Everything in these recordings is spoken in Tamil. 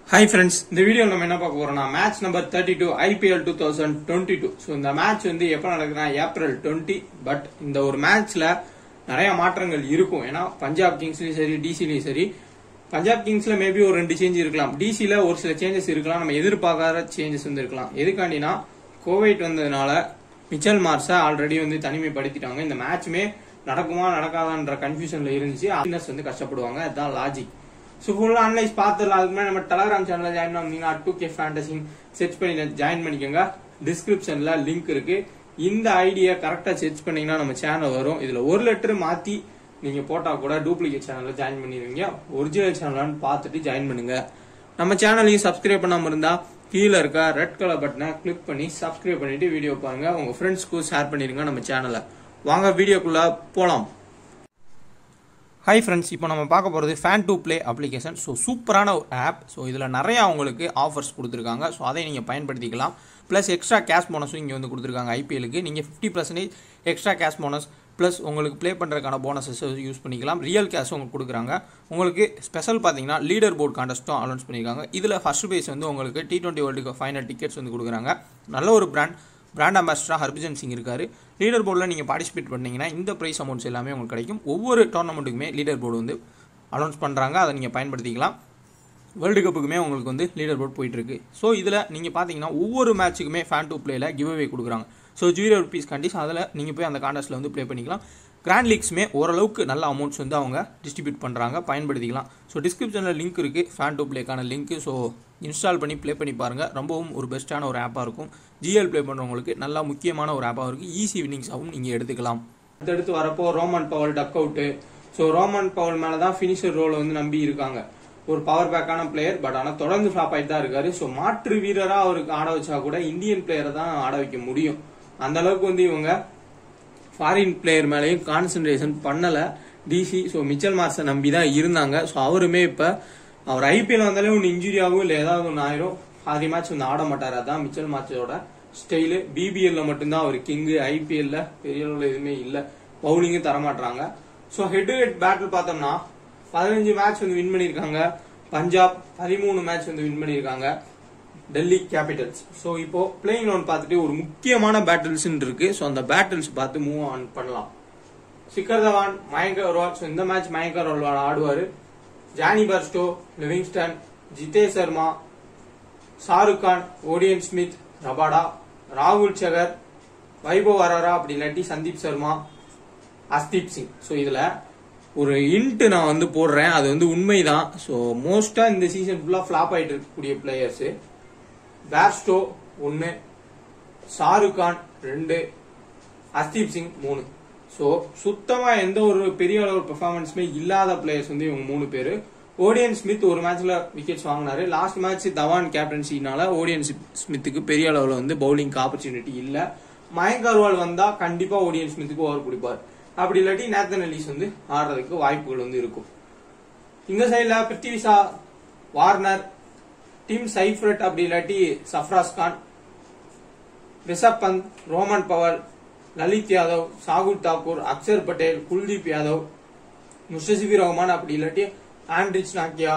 ஹாய் ஃப்ரெண்ட்ஸ் இந்த வீடியோ நம்ம என்ன பார்க்க போறோம்னா match number thirty two IPL two thousand twenty two so இந்த மேட்ச் வந்து எப்போ நடக்குதுன்னா ஏப்ரல் டுவெண்ட்டி பட் இந்த ஒரு மேட்ச்ல நிறைய மாற்றங்கள் இருக்கும் ஏன்னா பஞ்சாப் கிங்ஸ்லயும் சரி டிசிலையும் சரி பஞ்சாப் கிங்ஸ்ல மேபி ஒரு ரெண்டு சேஞ்ச் இருக்கலாம் டிசில ஒரு சில சேஞ்சஸ் இருக்கலாம் நம்ம எதிர்பார்க்காத சேஞ்சஸ் வந்து இருக்கலாம் எதுக்காண்டினா கோவிட் வந்ததுனால மிச்சல் மார்ஸை ஆல்ரெடி வந்து தனிமைப்படுத்திட்டாங்க இந்த மேட்ச்மே நடக்குமா நடக்காதான்ற கன்ஃபியூஷன்ல இருந்துச்சு ஆடினர்ஸ் வந்து கஷ்டப்படுவாங்க அதுதான் லாஜிக் ஸோ ஃபுல்லாக அனலைஸ் பார்த்துடலாம் அதுக்கு முன்னாடி நம்ம டெலகிராம் சேனலில் ஜாயின் பண்ணீங்கன்னா டூ கே ஃபேண்டசி சர்ச் பண்ணி ஜாயின் பண்ணிக்கோங்க டிஸ்கிரிப்ஷன்ல லிங்க் இருக்கு இந்த ஐடியா கரெக்டாக சர்ச் பண்ணீங்கன்னா நம்ம சேனல் வரும் இதுல ஒரு லெட்டர் மாத்தி நீங்க போட்டா கூட டூப்ளிகேட் சேனல்ல ஜாயின் பண்ணிடுவீங்க ஒரிஜினல் சேனலான்னு பார்த்துட்டு ஜாயின் பண்ணுங்க நம்ம சேனலையும் சப்ஸ்கிரைப் பண்ணாம இருந்தா கீழே இருக்க ரெட் கலர் பட்டனை கிளிக் பண்ணி சப்ஸ்கிரைப் பண்ணிட்டு வீடியோ பாருங்க உங்க ஃப்ரெண்ட்ஸ்க்கும் ஷேர் பண்ணிருங்க நம்ம சேனலை வாங்க வீடியோக்குள்ள போலாம் ஹாய் ஃப்ரெண்ட்ஸ் இப்போ நம்ம பார்க்க போகிறது Fan to Play application so சூப்பரான ஒரு ஆப் ஸோ இதில் நிறையா உங்களுக்கு ஆஃபர்ஸ் கொடுத்துருக்காங்க ஸோ அதை நீங்கள் பயன்படுத்திக்கலாம் ப்ளஸ் எக்ஸ்ட்ரா கேஷ் போனஸும் இங்கே வந்து கொடுத்துருக்காங்க ஐபிஎலுக்கு நீங்கள் fifty percentage extra cash bonus plus உங்களுக்கு ப்ளே பண்ணுறதுக்கான போனஸஸ் யூஸ் பண்ணிக்கலாம் ரியல் கேஷும் உங்களுக்கு கொடுக்குறாங்க உங்களுக்கு ஸ்பெஷல் பார்த்தீங்கன்னா லீடர் போர்டு கான்டெஸ்ட்டும் அனௌன்ஸ் பண்ணியிருக்காங்க இதில் ஃபர்ஸ்ட் பேஸ் வந்து உங்களுக்கு T twenty world final tickets வந்து கொடுக்குறாங்க நல்ல ஒரு பிராண்ட் பிராண்ட் அம்பாசிடராக ஹர்பஜன் சிங் இருக்காரு லீடர் போர்டில் நீங்கள் பார்ட்டிசிபேட் பண்ணீங்கன்னா இந்த ப்ரைஸ் அமௌண்ட்ஸ் எல்லாமே உங்களுக்கு கிடைக்கும் ஒவ்வொரு டோர்னமெண்ட்டுக்குமே லீடர் போர்டு வந்து அனௌன்ஸ் பண்ணுறாங்க அதை நீங்கள் பயன்படுத்திக்கலாம் வேர்ல்டு கப்புக்குமே உங்களுக்கு வந்து லீடர் போர்டு போயிட்டுருக்கு ஸோ இதில் நீங்கள் பார்த்தீங்கன்னா ஒவ்வொரு மேட்ச்சுக்குமே ஃபேன் டூ பிளேயில் கிவ் அவே கொடுக்குறாங்க ஸோ ஜீரோ ருபீஸ் கண்டிஸ் அதில் நீங்கள் போய் அந்த கான்டெஸ்ட்டில் வந்து ப்ளே பண்ணிக்கலாம் கிராண்ட் லீக்ஸுமே ஓரளவுக்கு நல்ல அமௌண்ட்ஸ் வந்து அவங்க டிஸ்ட்ரிபியூட் பண்ணுறாங்க பயன்படுத்திக்கலாம் ஸோ டிஸ்கிரிப்ஷனில் லிங்க் இருக்குது ஃபேன் டூ ப்ளேக்கான லிங்க் ஸோ இன்ஸ்டால் பண்ணி ப்ளே பண்ணி பாருங்கள் ரொம்பவும் ஒரு பெஸ்ட்டான ஒரு ஆப்பாக இருக்கும் ஜிஎல் ப்ளே பண்ணுறவங்களுக்கு நல்லா முக்கியமான ஒரு ஆப்பாக இருக்குது ஈஸி வின்னிங்ஸாகவும் நீங்கள் எடுத்துக்கலாம் அடுத்தடுத்து வரப்போ Rovman Powell duck out so Rovman Powell மேலே தான் ஃபினிஷர் ரோலை வந்து நம்பி இருக்காங்க ஒரு பவர் பேக்கான பிளேயர் பட் ஆனால் தொடர்ந்து ஃபிளாப் ஆகிட்டு தான் இருக்காரு ஸோ மாற்று வீரராக அவருக்கு ஆட வச்சா கூட இந்தியன் பிளேயரை தான் ஆட வைக்க முடியும் அந்த அளவுக்கு வந்து இவங்க ஃபாரின் பிளேயர் மேலேயும் கான்சென்ட்ரேஷன் பண்ணல டிசி ஸோ மிச்சல் மார்ஸை நம்பி தான் இருந்தாங்க ஸோ அவருமே இப்போ அவர் ஐபிஎல் வந்தாலே ஒன்று இன்ஜுரி ஆகும் இல்லை ஏதாவது ஒன்று ஆயிரும் பாதி மேட்ச் வந்து ஆட மாட்டார் அதான் மிச்சல் மார்ச்சோட ஸ்டைலு பிபிஎல்ல மட்டும்தான் அவர் கிங்கு ஐபிஎல்ல பெரிய அளவில் எதுவுமே இல்லை பவுலிங்கும் தரமாட்டாங்க so head to head battle பார்த்தோம்னா பதினஞ்சு மேட்ச் வந்து வின் பண்ணியிருக்காங்க பஞ்சாப் பதிமூணு மேட்ச் வந்து வின் பண்ணியிருக்காங்க டெல்லி கேபிட்டல்ஸ் ஸோ இப்போ பிளேயிங் லோன் பார்த்துட்டு ஒரு முக்கியமான பேட்டில்ஸ் இருக்கு ஸோ அந்த பேட்டில்ஸ் பார்த்து மூவ் ஆன் பண்ணலாம் சிக்கர் தவான் மயங்கர் அரோல் ஸோ இந்த மேட்ச் மயங்கர் அரோல் ஆடுவார் Jonny Bairstow Livingstone Jitesh Sharma Shahrukh Khan Odean Smith Rabada ராகுல் சகர் வைபவ் அரோரா அப்படி இல்லாட்டி சந்தீப் சர்மா அஸ்தீப் சிங் ஸோ இதுல ஒரு இன்ட் நான் வந்து போடுறேன் அது வந்து உண்மைதான் ஸோ மோஸ்டா இந்த சீசன் ஃபுல்லா ஃபிளாப் ஆயிட்டு இருக்கக்கூடிய பிளேயர்ஸ் பேர்ஸ்டோ ஒன்னு ஷாருக் கான் ரெண்டு அஸ்தீப் சிங் மூணு ஸோ சுத்தமா எந்த ஒரு பெரிய அளவு பெர்ஃபார்மன்ஸுமே இல்லாத பிளேயர்ஸ் வந்து இவங்க மூணு பேரு ஓடியன் ஸ்மித் ஒரு மேட்ச்ல விக்கெட்ஸ் வாங்கினாரு லாஸ்ட் மேட்ச் தவான் கேப்டன்சினால ஓடியன் ஸ்மித்துக்கு பெரிய அளவுல வந்து பவுலிங் ஆப்பர்ச்சுனிட்டி இல்ல மயங்க் அர்வால் வந்தா கண்டிப்பா ஓடியன் ஸ்மித்துக்கு ஓவர் பிடிப்பார் அப்படி இல்லாட்டி நேத்தன் அலிஸ் வந்து ஆடுறதுக்கு வாய்ப்புகள் வந்து இருக்கும் இந்த சைட்ல பிருத்திவிசா வார்னர் டீம் சைஃப்ரட் அப்படி இல்லாட்டி சஃப்ராஸ் கான் ரிஷப் பந்த் ரோமன் பவல் லலித் யாதவ் சாகுல் தாக்கூர் அக்ஷர் பட்டேல் குல்தீப் யாதவ் முஷசிபி ரஹ்மான் அப்படி இல்லாட்டி ஆண்ட்ரிச் நாக்கியா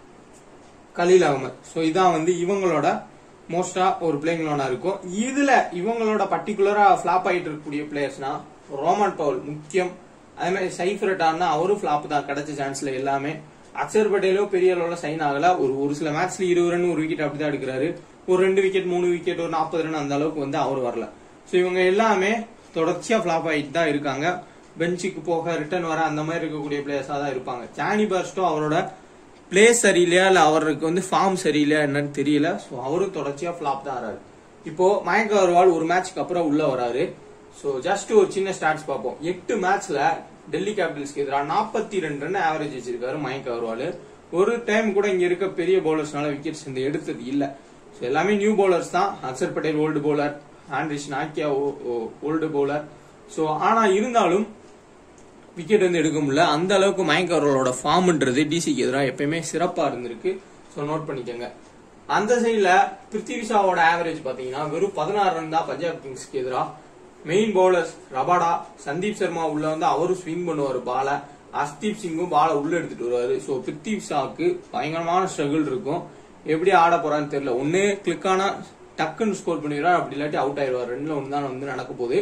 கலீல் அகமது ஸோ இதான் வந்து இவங்களோட மோஸ்டா ஒரு பிளேயிங் லோனா இருக்கும் இதுல இவங்களோட பர்டிகுலரா ஃபிளாப் ஆயிட்டு இருக்கக்கூடிய பிளேயர்ஸ்னா ரோமன் பவுல் முக்கியம் அதே மாதிரி சைஃபரட் ஆனா அவரும் ஃபிளாப் தான் கிடைச்ச சான்ஸ்ல எல்லாமே அக்ஷர் பட்டேலோ பெரிய அளவுல சைன் ஆகல ஒரு ஒரு சில மேட்ச்ல இருபது ரன் ஒரு விக்கெட் அப்படிதான் எடுக்கிறாரு ஒரு ரெண்டு விக்கெட் மூணு விக்கெட் ஒரு நாற்பது ரன் அந்த அளவுக்கு வந்து அவர் வரல ஸோ இவங்க எல்லாமே தொடர்ச்சியா ஃபிளாப் ஆகிட்டு தான் இருக்காங்க பெஞ்சுக்கு போக ரிட்டர்ன் வர அந்த மாதிரி இருக்கக்கூடிய பிளேயர்ஸா தான் இருப்பாங்க சானி பர்ஸ்டோ அவரோட பிளே சரியில்லையா இல்ல அவருக்கு வந்து ஃபார்ம் சரியில்லையா என்னன்னு தெரியல ஸோ அவரும் தொடர்ச்சியா ஃபிளாப் தான் ஆறாரு இப்போ மயங்க அகர்வால் ஒரு மேட்ச்க்கு அப்புறம் உள்ள வராரு ஸோ ஜஸ்ட் ஒரு சின்ன ஸ்டாட்ஸ் பார்ப்போம் எட்டு மேட்ச்ல டெல்லி கேபிட்டல்ஸ்க்கு எதிராக நாற்பத்தி ரெண்டு ரன் ஆவரேஜ் வச்சிருக்காரு மயங்க் அகர்வால் ஒரு டைம் கூட இங்க இருக்க பெரிய பவுலர்ஸ்னால விக்கெட்ஸ் இந்த எடுத்தது இல்ல ஸோ எல்லாமே நியூ பவுலர்ஸ் தான் Axar Patel old bowler Anrich நாக்கியா ஓல்டு பவுலர் ஸோ ஆனா இருந்தாலும் விக்கெட் வந்து எடுக்க முடியல அந்த அளவுக்கு மயங்க் அவர்களோட ஃபார்ம்ன்றது டிசிக்கு எதிராக எப்பயுமே சிறப்பா இருந்திருக்கு ஸோ நோட் பண்ணிக்கோங்க அந்த சைட்ல பிருத்திவிஷாவோட ஆவரேஜ் பாத்தீங்கன்னா வெறும் பதினாறு ரன் தான் பஞ்சாப் கிங்ஸ்க்கு எதிராக main bowlers Rabada Sandeep Sharma உள்ள வந்து அவரும் ஸ்விங் பண்ணுவார் பால அஸ்தீப் சிங்கும் பால உள்ள எடுத்துட்டு வருவாரு ஸோ பிருத்திவிஷாவுக்கு பயங்கரமான ஸ்ட்ரகிள் இருக்கும் எப்படி ஆட போறான்னு தெரியல ஒண்ணு கிளிக் ஆனா டக்குன்னு ஸ்கோர் பண்ணிடுவார் அப்படி இல்லாட்டி அவுட் ஆயிடுவார் ரெண்டுல ஒன்று தான் வந்து நடக்க போகுது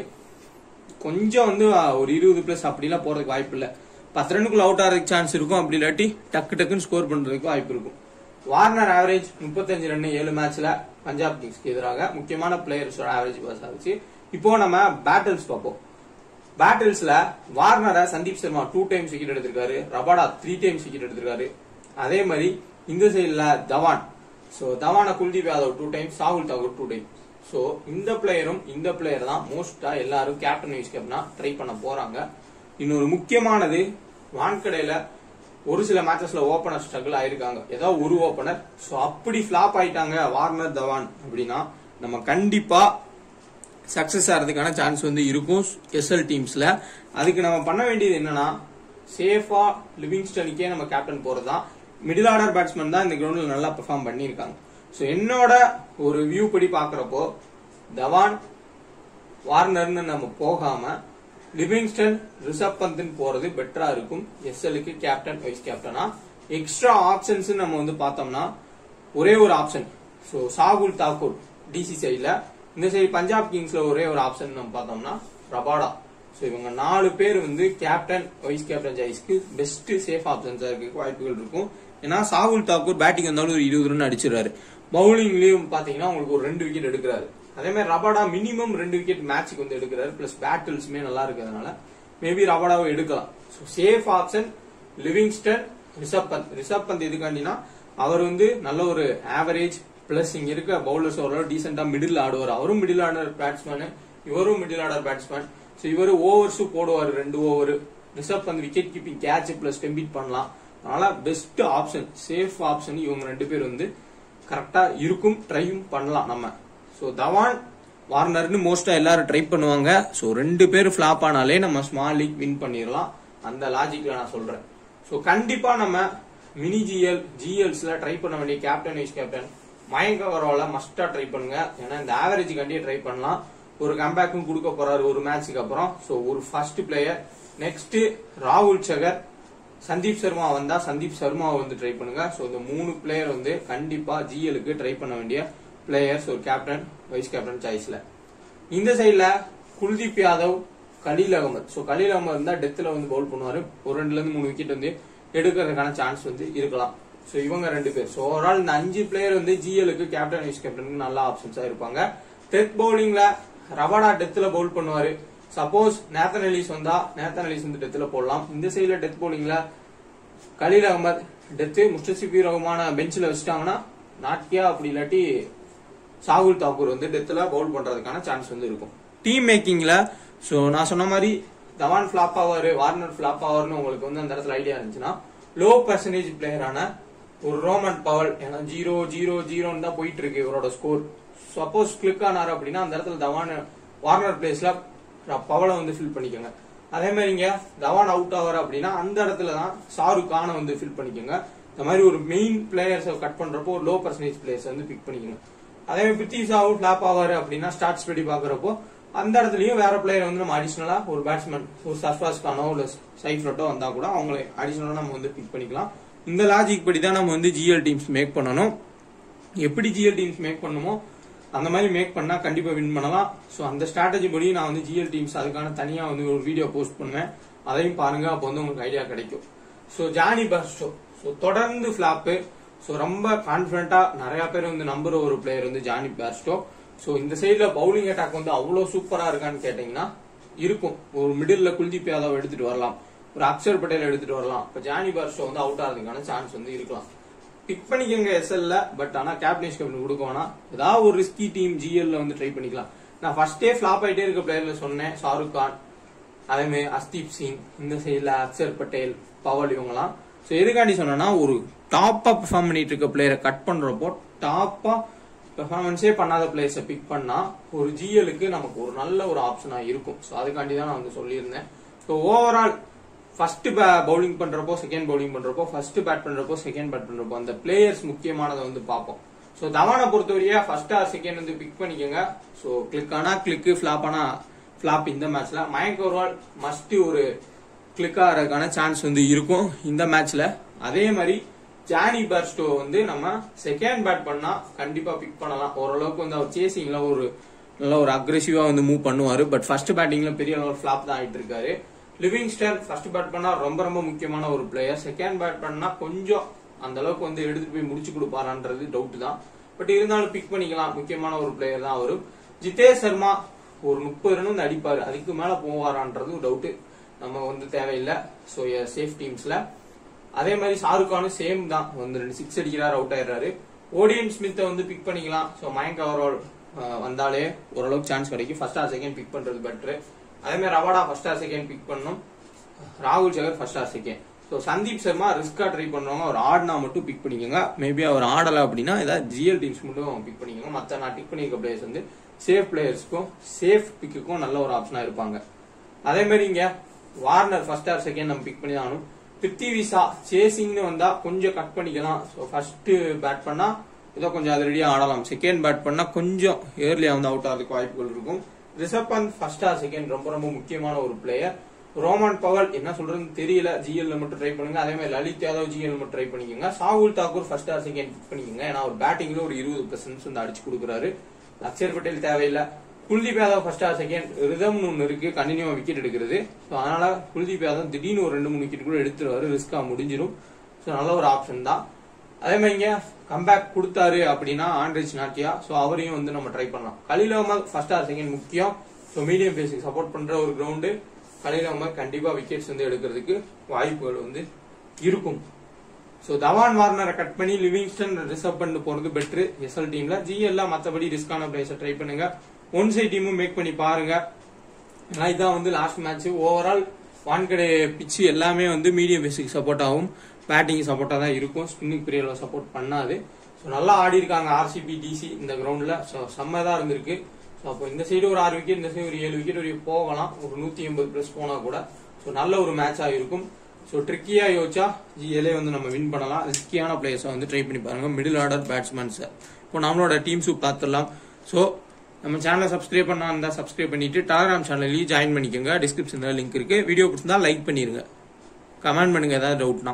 கொஞ்சம் வந்து அஹ், ஒரு இருபது பிளஸ் அப்படிலாம் போறதுக்கு வாய்ப்பு இல்ல பத்து ரன்னுக்குள்ள அவுட் ஆகிறதுக்கு சான்ஸ் இருக்கும் அப்படி இல்லாட்டி டக்கு டக்குன்னு ஸ்கோர் பண்றதுக்கு வாய்ப்பு இருக்கும் வார்னர் ஆவரேஜ் முப்பத்தஞ்சு ரன் ஏழு மேட்ச்ல பஞ்சாப் கிங்ஸ்க்கு எதிராக முக்கியமான பிளேயர்ஸோட ஆவரேஜ் பாஸ் ஆச்சு இப்போ நம்ம பேட்டில்ஸ் பார்ப்போம் பேட்டில்ஸ்ல வார்னரை Sandeep Sharma two times wicket எடுத்திருக்காரு ரபாடா த்ரீ டைம்ஸ் விக்கெட் எடுத்திருக்காரு அதே மாதிரி இந்த சைடுல தவான் சோ தவான Kuldeep Yadav two times Shardul Thakur two time so இந்த பிளேயரும் இந்த பிளேயர் தான் மோஸ்டா எல்லாரும் கேப்டன் வைஸ் கேப்டனா ட்ரை பண்ண போறாங்க இன்னொரு முக்கியமானது வான்கடையில ஒரு சில மேட்சஸ்ல ஓபனர் ஸ்ட்ரகிள் ஆயிருக்காங்க ஏதோ ஒரு ஓபனர் சோ அப்படி ஃபிளாப் ஆயிட்டாங்க வார்னர் தவான் அப்படின்னா நம்ம கண்டிப்பா சக்சஸ் ஆகிறதுக்கான சான்ஸ் வந்து இருக்கும் எஸ்எல் டீம்ஸ்ல அதுக்கு நம்ம பண்ண வேண்டியது என்னன்னா சேஃபா லிவிங்ஸ்டனுக்கே நம்ம கேப்டன் போறதுதான் மிடில் ஆர்டர் பேட்ஸ்மேன் தான் இந்த கிரவுண்ட்ல நல்லா பெர்ஃபார்ம் பண்ணியிருக்காங்க ஸோ என்னோட ஒரு வியூ படி பாக்குறப்போ தவான் வார்னர்னு நம்ம போகாம லிவிங்ஸ்டன் ரிஷப் பந்த்னு போறது பெட்டரா இருக்கும் எஸ்எல்லுக்கு கேப்டன் வைஸ் கேப்டனா எக்ஸ்ட்ரா ஆப்ஷன்ஸ் நம்ம வந்து பார்த்தோம்னா ஒரே ஒரு option so Shardul Thakur DC சைட்ல இந்த சைடு பஞ்சாப் கிங்ஸ்ல ஒரே ஒரு ஆப்ஷன் நம்ம பார்த்தோம்னா ரபாடா ஸோ இவங்க நாலு பேர் வந்து கேப்டன் வைஸ் கேப்டன் ஜாய்ஸ்க்கு பெஸ்ட் சேஃப் ஆப்ஷன்ஸா இருக்கு வாய்ப்புகள் இருக்கும் ஏன்னா சாகுல் தாக்கூர் பேட்டிங் வந்தாலும் ஒரு இருபது ரன் அடிச்சிடறாரு பவுலிங்லயும் பாத்தீங்கன்னா உங்களுக்கு ஒரு ரெண்டு விக்கெட் எடுக்கிறாரு அதே மாதிரி ரபாடா மினிமம் ரெண்டு விக்கெட் மேட்சுக்கு வந்து எடுக்கிறாரு பிளஸ் பேட்டில்ஸுமே நல்லா இருக்கிறதுனால மேபி ரபாடாவை எடுக்கலாம் so safe option Livingstone Rishabh Pant Rishabh Pant எதுக்காண்டினா அவர் வந்து நல்ல ஒரு ஆவரேஜ் பிளஸ் இங்க இருக்க பவுலர்ஸ் ஓரளவு டீசெண்டா மிடில் ஆடுவார் அவரும் மிடில் ஆர்டர் பேட்ஸ்மேன் இவரும் மிடில் ஆர்டர் பேட்ஸ்மேன் ஸோ இவரு ஓவர்ஸும் போடுவார் ரெண்டு over Rishabh Pant wicket keeping catch plus டெம்பிட் பண்ணலாம் அதனால பெஸ்ட் ஆப்ஷன் சேஃப் ஆப்ஷன் இவங்க ரெண்டு பேர் வந்து கரெக்டா இருக்கும் ட்ரையும் பண்ணலாம் நம்ம ஸோ தவான் வார்னர்னு மோஸ்டா எல்லாரும் ட்ரை பண்ணுவாங்க ஸோ ரெண்டு பேர் ஃபிளாப் ஆனாலே நம்ம ஸ்மால் லீக் வின் பண்ணிடலாம் அந்த லாஜிக்ல நான் சொல்றேன் ஸோ கண்டிப்பா நம்ம மினி ஜிஎல் ஜிஎல்ஸ்ல ட்ரை பண்ண வேண்டிய கேப்டன் வைஸ் கேப்டன் மயங்க அகர்வால மஸ்டா ட்ரை பண்ணுங்க ஏன்னா இந்த ஆவரேஜ் கண்டியே ட்ரை பண்ணலாம் ஒரு கம்பேக்கும் கொடுக்க போறாரு ஒரு மேட்சுக்கு அப்புறம் ஸோ ஒரு ஃபர்ஸ்ட் பிளேயர் நெக்ஸ்ட் ராகுல் சகர் சந்தீப் சர்மா வந்தா சந்தீப் சர்மாவை வந்து ட்ரை பண்ணுங்க ஸோ இந்த மூணு பிளேயர் வந்து கண்டிப்பா ஜிஎலுக்கு ட்ரை பண்ண வேண்டிய பிளேயர்ஸ் ஒரு கேப்டன் வைஸ் கேப்டன் சாய்ஸ்ல இந்த சைடுல குல்தீப் யாதவ் கலீல் அகமது ஸோ கலீல் அகமது இருந்தா டெத்தில் வந்து பவுல் பண்ணுவாரு ஒரு ரெண்டுல இருந்து மூணு விக்கெட் வந்து எடுக்கிறதுக்கான சான்ஸ் வந்து இருக்கலாம் ஸோ இவங்க ரெண்டு பேர் ஸோ ஓவரால் இந்த அஞ்சு பிளேயர் வந்து ஜிஎலுக்கு கேப்டன் வைஸ் கேப்டனுக்கு நல்ல ஆப்ஷன்ஸா இருப்பாங்க டெத் பவுலிங்ல ரபாடா டெத்ல பவுல் பண்ணுவாரு சப்போஸ் நேத்தன் அலிஸ் வந்தா நேத்தன் அலிஸ் வந்து டெத்ல போடலாம் இந்த சைடுல டெத் பவுலிங்ல கலீல் அகமது டெத்து முஸ்டசிபி ரகுமான பெஞ்சில் வச்சுட்டாங்கன்னா நாட்டியா அப்படி இல்லாட்டி சாகுல் தாக்கூர் வந்து டெத்ல பவுல் பண்றதுக்கான சான்ஸ் வந்து இருக்கும் டீம் மேக்கிங்ல சோ நான் சொன்ன மாதிரி தவான் ஃபிளாப் ஆவாரு வார்னர் ஃபிளாப் ஆவார்னு உங்களுக்கு வந்து அந்த இடத்துல ஐடியா இருந்துச்சுன்னா லோ பர்சன்டேஜ் பிளேயரான ஒரு ரோமன் பவல் ஏன்னா ஜீரோ ஜீரோ ஜீரோன்னு தான் போயிட்டு இருக்கு இவரோட ஸ்கோர் சப்போஸ் கிளிக் ஆனாரு அப்படின்னா அந்த இடத்துல தவான் வார்னர் பிளேஸ்ல பவலை வந்து ஃபில் பண்ணிக்கோங்க அதே மாதிரி இங்க தவான் அவுட் ஆவார் அப்படின்னா அந்த இடத்துல தான் ஷாருக் கானை வந்து ஃபில் பண்ணிக்கோங்க இந்த மாதிரி ஒரு மெயின் பிளேயர்ஸை கட் பண்றப்போ ஒரு லோ பர்சன்டேஜ் பிளேயர்ஸ் வந்து பிக் பண்ணிக்கோங்க அதே மாதிரி பிருத்தி சாவு ஃபிளாப் ஆவாரு அப்படின்னா ஸ்டார்ட் ஸ்பெடி பாக்குறப்போ அந்த இடத்துலயும் வேற பிளேயர் வந்து நம்ம அடிஷனலா ஒரு பேட்ஸ்மேன் ஒரு சர்ஃபாஸ் கானோ இல்ல சைஃப்ரட்டோ வந்தா கூட அவங்களை அடிஷனலா நம்ம வந்து பிக் பண்ணிக்கலாம் இந்த லாஜிக் படி தான் நம்ம வந்து ஜிஎல் டீம்ஸ் மேக் பண்ணணும் எப்படி ஜிஎல் டீம்ஸ் மேக் பண்ணுமோ அந்த மாதிரி மேக் பண்ணா கண்டிப்பா வின் பண்ணலாம் சோ அந்த ஸ்ட்ராட்டஜி படி நான் வந்து ஜிஎல் டீம்ஸ் அதுக்கான தனியா வந்து ஒரு வீடியோ போஸ்ட் பண்ணுவேன் அதையும் பாருங்க அப்போ வந்து உங்களுக்கு ஐடியா கிடைக்கும் சோ ஜானி பர்ஸ்டோ சோ தொடர்ந்து ஃபிளாப்பு சோ ரொம்ப கான்பிடண்டா நிறைய பேர் வந்து நம்புற ஒரு பிளேயர் வந்து ஜானி பேர்ஸ்டோ சோ இந்த சைடுல பவுலிங் அட்டாக் வந்து அவ்வளவு சூப்பரா இருக்கான்னு கேட்டீங்கன்னா இருக்கும் ஒரு மிடில்ல குல்தீப் யாதவ் எடுத்துட்டு வரலாம் ஒரு அக்ஷர் பட்டேல் எடுத்துட்டு வரலாம் இப்ப ஜானி பார்ஷோ வந்து அவுட் ஆகிறதுக்கான சான்ஸ் வந்து இருக்கலாம் பிக் பண்ணிக்கங்க எஸ்எல்ல பட் ஆனா கேப்டன்ஸ் கேப்டன் கொடுக்க வேணாம் ஏதாவது ஒரு ரிஸ்கி டீம் ஜிஎல்ல வந்து ட்ரை பண்ணிக்கலாம் நான் ஃபர்ஸ்டே ஃபிளாப் ஆயிட்டே இருக்க பிளேயர்ல சொன்னேன் ஷாருக் கான் அதே மாதிரி அஸ்தீப் சிங் இந்த சைடுல அக்ஷர் பட்டேல் பவல் இவங்கலாம் ஸோ எதுக்காண்டி சொன்னேன்னா ஒரு டாப்பா பெர்ஃபார்ம் பண்ணிட்டு இருக்க பிளேயரை கட் பண்றப்போ டாப்பா பெர்ஃபார்மன்ஸே பண்ணாத பிளேயர்ஸை பிக் பண்ணா ஒரு ஜிஎலுக்கு நமக்கு ஒரு நல்ல ஒரு ஆப்ஷனா இருக்கும் ஸோ அதுக்காண்டி தான் நான் வந்து சொல்லியிருந்தேன் ஸோ ஓவரால் ஃபர்ஸ்ட் பவுலிங் பண்றப்போ செகண்ட் பவுலிங் பண்றப்போ ஃபர்ஸ்ட் பேட் பண்றப்போ செகண்ட் பேட் பண்றப்போ அந்த பிளேயர்ஸ் முக்கியமானதை வந்து பார்ப்போம் ஸோ தவானை பொறுத்தவரையா ஃபர்ஸ்ட் ஆர் செகண்ட் வந்து பிக் பண்ணிக்கோங்க ஸோ கிளிக் ஆனா கிளிக் ஃபிளாப் ஆனா ஃபிளாப் இந்த மேட்ச்ல மயங்க் ஓவரால் மஸ்ட் ஒரு கிளிக் ஆகிறதுக்கான சான்ஸ் வந்து இருக்கும் இந்த மேட்ச்ல அதே மாதிரி ஜானி பர்ஸ்டோ வந்து நம்ம செகண்ட் பேட் பண்ணா கண்டிப்பா பிக் பண்ணலாம் ஓரளவுக்கு வந்து அவர் சேசிங்ல ஒரு நல்ல ஒரு அக்ரெசிவா வந்து மூவ் பண்ணுவாரு பட் ஃபர்ஸ்ட் பேட்டிங்ல பெரிய அளவு ஃபிளாப் தான் ஆயிட்டு இருக்காரு லிவிங்ஸ்டன் ஃபர்ஸ்ட் பேட் பண்ணா ரொம்ப ரொம்ப முக்கியமான ஒரு பிளேயர் செகண்ட் பேட் பண்ணா கொஞ்சம் அந்த அளவுக்கு வந்து எடுத்துட்டு போய் முடிச்சு கொடுப்பாரான்றது டவுட் தான் பட் இருந்தாலும் பிக் பண்ணிக்கலாம் முக்கியமான ஒரு பிளேயர் தான் அவரு ஜிதேஷ் சர்மா ஒரு முப்பது ரன் வந்து அடிப்பாரு அதுக்கு மேல போவாரான்றது டவுட் நம்ம வந்து தேவையில்லை ஸோ சேஃப் டீம்ஸ்ல அதே மாதிரி ஷாருக் கானும் சேம் தான் வந்து ரெண்டு சிக்ஸ் அடிக்கிறாரு அவுட் ஆயிடுறாரு ஓடியன் ஸ்மித்தை வந்து பிக் பண்ணிக்கலாம் ஸோ மயங்க் ஓவரால் வந்தாலே ஓரளவுக்கு சான்ஸ் கிடைக்கும் ஃபர்ஸ்ட் ஆர் செகண்ட் பிக் பண்றது பெட்ரு அதே மாதிரி Rabada first or second pick பண்ணணும் ராகுல் Chahar first or second so Sandeep Sharma ரிஸ்கா ட்ரை பண்றவங்க அவர் ஆடினா மட்டும் பிக் பண்ணிக்கோங்க மேபி அவர் ஆடல அப்படின்னா ஏதாவது ஜிஎல் டீம்ஸ் மட்டும் பிக் பண்ணிக்கோங்க மற்ற நான் பிக் பண்ணியிருக்க பிளேயர்ஸ் வந்து சேஃப் பிளேயர்ஸ்க்கும் சேஃப் பிக்குக்கும் நல்ல ஒரு ஆப்ஷனா இருப்பாங்க அதே மாதிரி இங்க வார்னர் ஃபர்ஸ்ட் ஆர் செகண்ட் நம்ம பிக் பண்ணி தான் ஆகணும் பிருத்திவிசா சேசிங்னு வந்தா கொஞ்சம் கட் பண்ணிக்கலாம் ஸோ ஃபர்ஸ்ட் பேட் பண்ணா ஏதோ கொஞ்சம் அது ரெடியா ஆடலாம் செகண்ட் பேட் பண்ணா கொஞ்சம் ஏர்லியா வந்து அவுட் ஆகிறதுக்கு வாய்ப்புகள் இருக்கும் Rishabh Pant first or second ரொம்ப ரொம்ப முக்கியமான ஒரு பிளேயர் ரோமன் பவல் என்ன சொல்றதுன்னு தெரியல ஜிஎல்ல மட்டும் ட்ரை பண்ணுங்க அதே மாதிரி லலித் யாதவ் ஜிஎல் மட்டும் ட்ரை பண்ணிக்கோங்க Shardul Thakur first or second pick பண்ணிக்கோங்க ஏன்னா அவர் பேட்டிங்ல ஒரு இருபது பர்சன்ட் வந்து அடிச்சு கொடுக்குறாரு அக்ஷர் பட்டேல் தேவையில்லை Kuldeep Yadav first or second ரிதம்னு ஒன்று இருக்கு கண்டினியூவா விக்கெட் எடுக்கிறது ஸோ அதனால குல்தீப் யாதவ் திடீர்னு ஒரு ரெண்டு மூணு விக்கெட் கூட எடுத்துருவாரு ரிஸ்கா முடிஞ்சிடும் ஸோ நல்ல ஒரு ஆப்ஷன் தான் அதே மாதிரி இங்க கம்பேக் கொடுத்தாரு அப்படின்னா ஆண்ட்ரிச் நாட்டியா ஸோ அவரையும் வந்து நம்ம ட்ரை பண்ணலாம் Khaleel Ahmed first or second முக்கியம் ஸோ மீடியம் பேஸுக்கு சப்போர்ட் பண்ற ஒரு கிரவுண்டு கலீல் அகமது கண்டிப்பா விக்கெட்ஸ் வந்து எடுக்கிறதுக்கு வாய்ப்புகள் வந்து இருக்கும் ஸோ தவான் வார்னரை கட் பண்ணி லிவிங்ஸ்டன் ரிசர்வ் பண்ணிட்டு போறது பெட்ரு எஸ்எல் டீம்ல ஜிஎல்ல மற்றபடி ரிஸ்கான பிளேஸை ட்ரை பண்ணுங்க ஒன் சைட் டீமும் மேக் பண்ணி பாருங்க ஏன்னா இதான் வந்து last match overall Wankhede pitch எல்லாமே வந்து மீடியம் பேஸுக்கு சப்போர்ட் ஆகும் பேட்டிங் சப்போர்ட்டா தான் இருக்கும் ஸ்பின்னிங் பெரிய சப்போர்ட் பண்ணாது ஸோ நல்லா ஆடி இருக்காங்க ஆர்சிபி டிசி இந்த கிரவுண்ட்ல ஸோ செம்ம தான் இருந்திருக்கு ஸோ அப்போ இந்த சைடு ஒரு ஆறு விக்கெட் இந்த சைடு ஒரு ஏழு விக்கெட் வரைக்கும் போகலாம் ஒரு நூத்தி எண்பது பிளஸ் போனா கூட ஸோ நல்ல ஒரு மேட்சா இருக்கும் ஸோ ட்ரிக்கியா யோசிச்சா ஜிஎல்ஏ வந்து நம்ம வின் பண்ணலாம் ரிஸ்கியான பிளேயர்ஸை வந்து ட்ரை பண்ணி பாருங்க மிடில் ஆர்டர் பேட்ஸ்மேன்ஸை இப்போ நம்மளோட டீம்ஸும் பார்த்துடலாம் ஸோ நம்ம சேனலை சப்ஸ்கிரைப் பண்ணா இருந்தா சப்ஸ்கிரைப் பண்ணிட்டு டெலகிராம் சேனல்லையும் ஜாயின் பண்ணிக்கோங்க டிஸ்கிரிப்ஷன்ல லிங்க் இருக்கு வீடியோ பிடிச்சிருந்தா லைக் பண்ணிருங்க கமெண்ட் பண்ணுங்க ஏதாவது டவுட்னா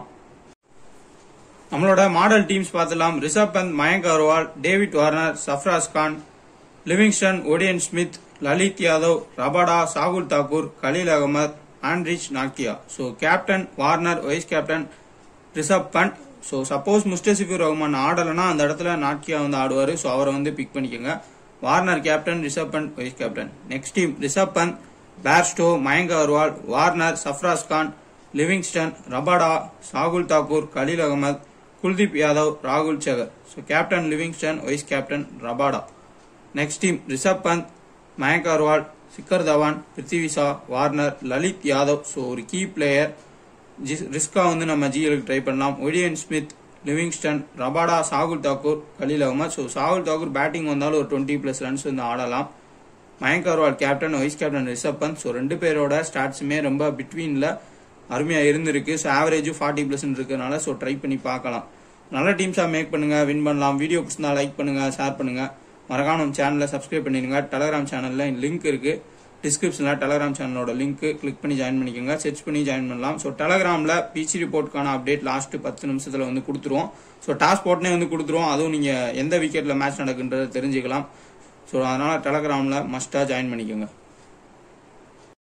நம்மளோட மாடல் டீம்ஸ் பார்த்துலாம் Rishabh Pant Mayank Agarwal David Warner Sarfaraz Khan Livingstone Odean Smith Lalit Yadav Rabada Shardul Thakur Khaleel Ahmed Anrich நாக்கியா so captain Warner vice captain Rishabh Pant so suppose Mustafizur Rahman ஆடலைன்னா அந்த இடத்துல நாக்கியா வந்து ஆடுவார் ஸோ அவரை வந்து பிக் பண்ணிக்கோங்க Warner captain Rishabh fund vice captain next team Rishabh bandh Bairstow Mayank Agarwal Warner Sarfaraz Khan Livingstone Rabada Shardul Thakur Khaleel Ahmed Kuldeep Yadav ராகுல் சகர் so captain Livingstone vice captain Rabada next team Rishabh Pant Mayank Agarwal Shikhar Dhawan பிருத்திவிசா Warner Lalit Yadav so ஒரு கீ பிளேயர் ரிஸ்கா வந்து நம்ம ஜிஎலுக்கு ட்ரை பண்ணலாம் Odean Smith Livingstone Rabada Shardul Thakur Khaleel Ahmed so Shardul Thakur batting வந்தாலும் ஒரு டுவெண்ட்டி பிளஸ் ரன்ஸ் வந்து ஆடலாம் Mayank Agarwal captain vice captain Rishabh Pant so ரெண்டு பேரோட ஸ்டாட்ஸுமே ரொம்ப பிட்வீனில் அருமையாக இருந்திருக்கு ஸோ ஆவரேஜும் ஃபார்ட்டி பர்சன்ட் இருக்கனால ஸோ ட்ரை பண்ணி பார்க்கலாம் நல்ல டீம்ஸாக மேக் பண்ணுங்க வின் பண்ணலாம் வீடியோ பிடிச்சிருந்தா லைக் பண்ணுங்க ஷேர் பண்ணுங்க மறக்காம நம்ம சேனலை சப்ஸ்கிரைப் பண்ணிடுங்க டெலகிராம் சேனலில் லிங்க் இருக்கு டிஸ்கிரிப்ஷனில் டெலகிராம் சேனலோட லிங்க் கிளிக் பண்ணி ஜாயின் பண்ணிக்கோங்க சர்ச் பண்ணி ஜாயின் பண்ணலாம் ஸோ டெலகிராமில் பிசி ரிப்போர்ட்கான அப்டேட் லாஸ்ட் பத்து நிமிஷத்தில் வந்து கொடுத்துருவோம் ஸோ டாஸ் போட்னே வந்து கொடுத்துருவோம் அதுவும் நீங்கள் எந்த விக்கெட்டில் மேட்ச் நடக்குன்றதை தெரிஞ்சுக்கலாம் ஸோ அதனால் டெலகிராமில் மஸ்ட்டாக ஜாயின் பண்ணிக்கோங்க